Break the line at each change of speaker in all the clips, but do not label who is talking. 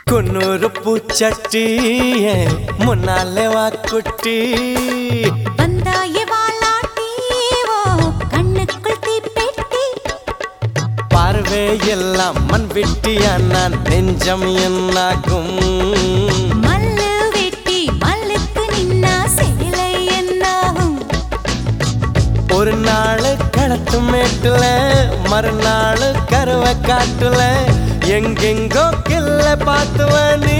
குன்னூறு பூச்சட்டி முன்னாலே வா குட்டி
வந்தாய வாலாட்டி ஓ கண்ணுக்குள் தீப்பெட்டி
பார்வை எல்லாம் மண் விட்டியா நான் நெஞ்சம் என்னாகும்
மல்லு வெட்டி மல்லுக்கு நின்னா சேலை என்னாகும்
ஒரு நாள் களத்து மேட்டுல மறுநாள் கருவை காட்டுல எங்கெங்கோ கில்ல பார்த்துவ நீ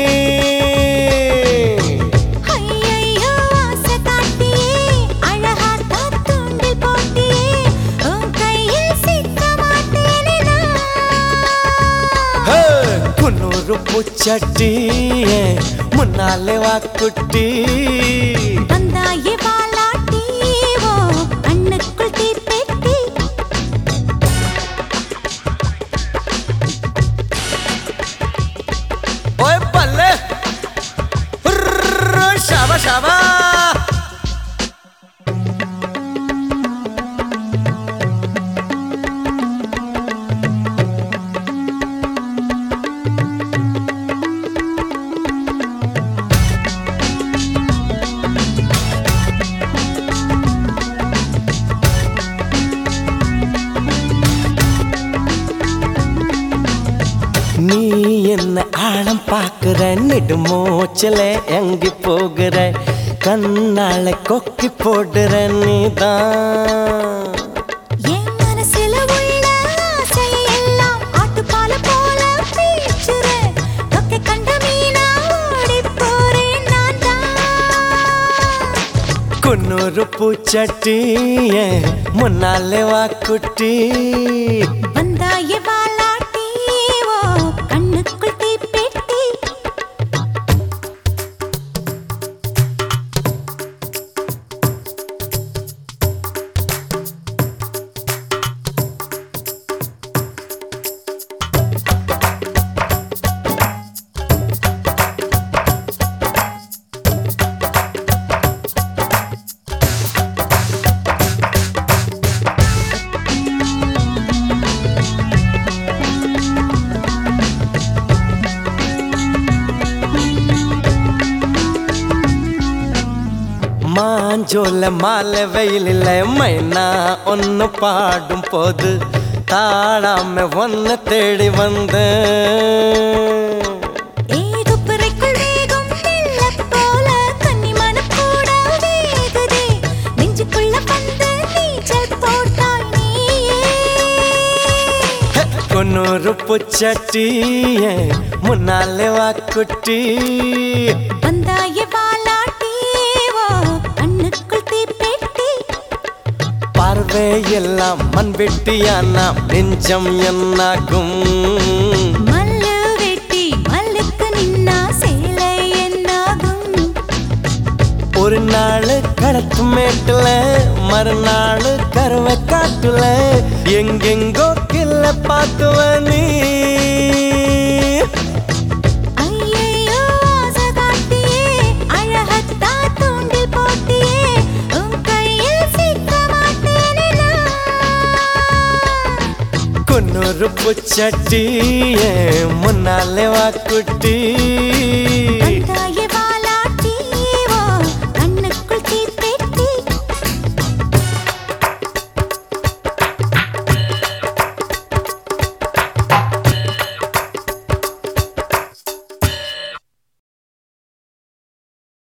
ஐயையோ ஆசை காட்டியே அழகா தூண்டில் போட்டியே உன் கையில் சிக்க மாட்டேனே நான்
ஹே, குன்னூறு பூச்சட்டி முன்னாலே வா குட்டி
வந்தாயே வாலாட்டி ஓ கண்ணுக்குள் தீப்பெட்டி
ஓய் பல்லே உர்ரு, ஷாபா ஷாபா நீ என்ன ஆழம் பாக்குற நெடுமூச்சில எங்கி போகிற கண்ணால கொக்கி போடுற நீதான்
என் மனசுல உள்ள ஆசையை எல்லாம் ஆட்டுப்பால போல பீச்சுற தொக்கை கண்ட மீனா ஓடிப் போறேன் நான் தான்
குன்னூறு பூச்சட்டி முன்னாலே வா குட்டி
வந்தாயே வாலாட்டி ஓ கண்ணுக்குள் தீப்பெட்டி
மாஞ்சோல மாலை வெயிலில் மைனா ஒன்னு பாடும் போது தாழாம ஒன்னு தேடி வந்தேன்
ஏகுப்புறைக்குள் வேகும் வெள்ளப் போல கன்னிமனம் கூட வேகுதே. நெஞ்சுக்குள்ள வந்து நீச்சல் போட்டாய் நீயே.
கொன்னூறு பூச்சட்டி முன்னாலே வா குட்டி
வந்தாயே வாலாட்டி, ஓ கண்ணுக்குள் தீப்பெட்டி.
பார்வை எல்லாம் மண் வெட்டியா நாம் நெஞ்சம் என்னாகும்
மல்லு வெட்டி மல்லுக்கு நின்னா சேலை என்னாகும்?
ஒரு நாள் கடத்து மேட்டுல மறுநாள் கருவை காட்டுல எங்கெங்கோ கில்ல பார்த்துவ நீ
ஐயையோ, ஆசை காட்டியே, அழகத்தா தூண்டில் போட்டியே, உன் கையில் சிக்க மாட்டேனே நான்.
குன்னூறு பூச்சட்டி முன்னாலே வா குட்டி